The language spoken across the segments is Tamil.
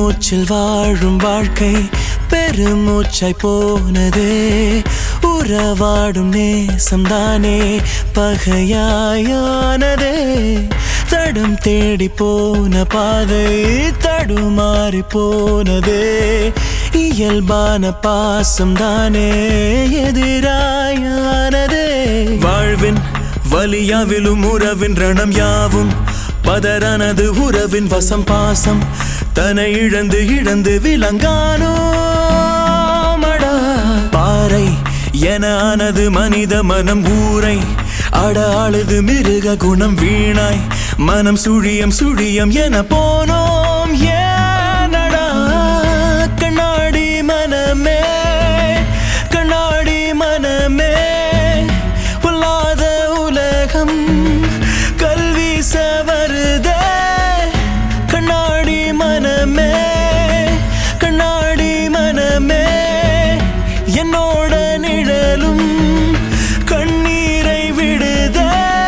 பெருமூச்சில் வாழும் வாழ்க்கை பெருமூச்சாய் போனதே உறவாடும் நேசம்தானே பகையாயானதே தடம் தேடி போன பாதை தடுமாறி போனதே இயல்பான பாசம் தானே எதிராயானதே வாழ்வின் வலியாவிலும் உறவின் ரணம் யாவும் பதறானது உறவின் வசம் பாசம் தன்னை இழந்து இழந்து விலங்கானோ மடா பாறை என ஆனது மனித மனம் ஊரை அட அழுது மிருக குணம் வீணாய் மனம் சுழியம் சுழியம் என போனோம் ஏனடா கண்ணாடி மனமே கண்ணாடி மனமே பொல்லாத உலகம் கல்வி சவருதே கண்ணாடி மனமே கண்ணாடி மனமே என்னோட நிழலும் கண்ணீரை விடுதே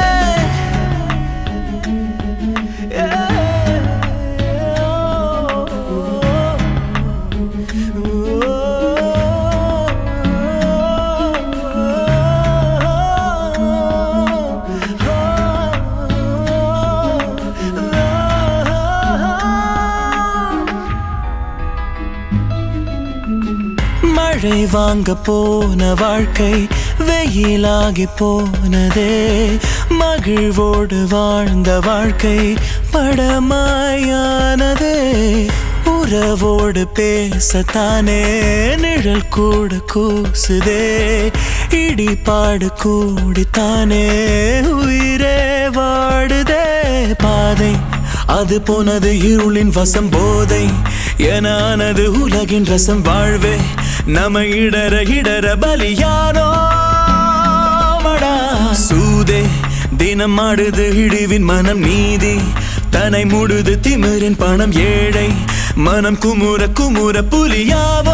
மழை வாங்க போன வாழ்க்கை வெயிலாகி போனதே மகிழ்வோடு வாழ்ந்த வாழ்க்கை படமாயானதே உறவோடு பேசத்தானே நிழல் கூட கூசுதே இடிபாடு கூடித்தானே உயிரே வாடுதே பாதை அது போனது இருளின் வசம் போதை என ஆனது உலகின் ரசம் வாழ்வே நம்ம இடர இடர பலியானோ மடா சூதே தினம் ஆடுது இழிவின் மனம் நீதி தனை மூடுது திமிரின் பணம் ஏழை மனம் குமுற குமுற புலியாவோ